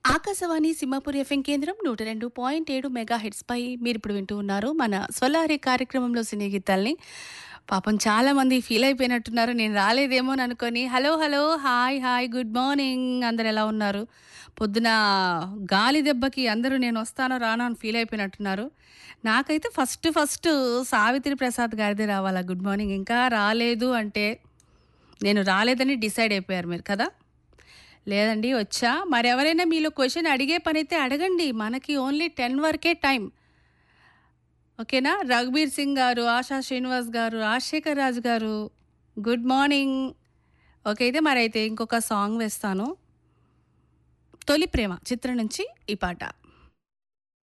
Akashvani Simhapuri FM కేంద్రం నూట రెండు పాయింట్ ఏడు మెగా హెడ్స్ పై మీరు ఇప్పుడు వింటూ ఉన్నారు మన స్వలారి కార్యక్రమంలో సినీ గీతాల్ని పాపం చాలా మంది ఫీల్ అయిపోయినట్టున్నారు నేను రాలేదేమో అని అనుకొని hello hello hi hi good morning అందరు ఎలా ఉన్నారు పొద్దున గాలి దెబ్బకి అందరూ నేను వస్తానో రానో అని ఫీల్ అయిపోయినట్టున్నారు నాకైతే ఫస్ట్ ఫస్ట్ సావిత్రి ప్రసాద్ గారిదే రావాలా గుడ్ మార్నింగ్ ఇంకా రాలేదు అంటే నేను రాలేదని డిసైడ్ అయిపోయారు మీరు కదా లేదండి వచ్చా మరి ఎవరైనా మీలో క్వశ్చన్ అడిగే పని అయితే అడగండి మనకి ఓన్లీ టెన్ వరకే టైం ఓకేనా రఘుబీర్ సింగ్ గారు ఆశా శ్రీనివాస్ గారు రాజశేఖర్ రాజు గారు గుడ్ మార్నింగ్ ఓకే అయితే మరి అయితే ఇంకొక సాంగ్ వేస్తాను తొలి ప్రేమ చిత్రం నుంచి ఈ పాట